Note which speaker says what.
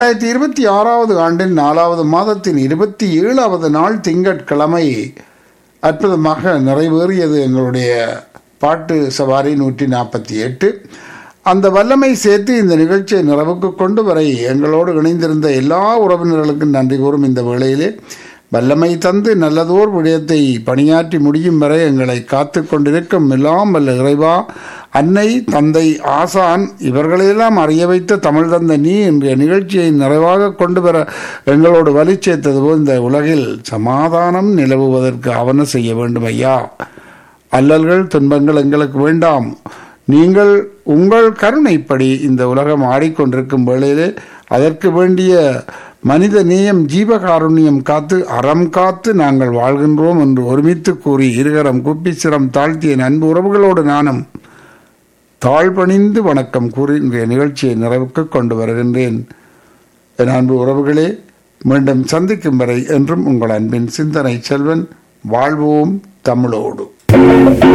Speaker 1: இரண்டாயிரத்தி இருபத்தி ஆறாவது ஆண்டின் நாலாவது மாதத்தின் இருபத்தி ஏழாவது நாள் திங்கட்கிழமை அற்புதமாக நிறைவேறியது எங்களுடைய பாட்டு சவாரி நூற்றி நாற்பத்தி எட்டு அந்த வல்லமை சேர்த்து இந்த நிகழ்ச்சியை நிறைவுக்கு கொண்டு வரை எங்களோடு இணைந்திருந்த எல்லா உறவினர்களுக்கும் நன்றி கூறும் இந்த வேளையிலே வல்லமை தந்து நல்லதோர் விடயத்தை பணியாற்றி முடியும் வரை எங்களை காத்து கொண்டிருக்கும் எல்லாம் வல்ல இறைவா அன்னை தந்தை ஆசான் இவர்களையெல்லாம் அறிய வைத்த தமிழ் தந்த நீ என்ற நிகழ்ச்சியை நிறைவாக கொண்டு வர எங்களோடு வலி சேர்த்தது போல் இந்த உலகில் சமாதானம் நிலவுவதற்கு ஆவண செய்ய வேண்டும் ஐயா அல்லல்கள் துன்பங்கள் எங்களுக்கு வேண்டாம் நீங்கள் உங்கள் கருணைப்படி இந்த உலகம் ஆடிக்கொண்டிருக்கும் வேளையிலே அதற்கு வேண்டிய மனித நேயம் ஜீவகாருண்யம் காத்து அறம் காத்து நாங்கள் வாழ்கின்றோம் என்று ஒருமித்து கூறி இருகரம் குப்பி சிரம் தாழ்த்திய நண்பு உறவுகளோடு நானும் தாழ்பணிந்து வணக்கம் கூறி இன்றைய நிகழ்ச்சியை நிறைவுக்கு கொண்டு வருகின்றேன் என் அன்பு உறவுகளே மீண்டும் சந்திக்கும் வரை என்றும் உங்கள் அன்பின் சிந்தனை செல்வன் வாழ்வோம் தமிழோடு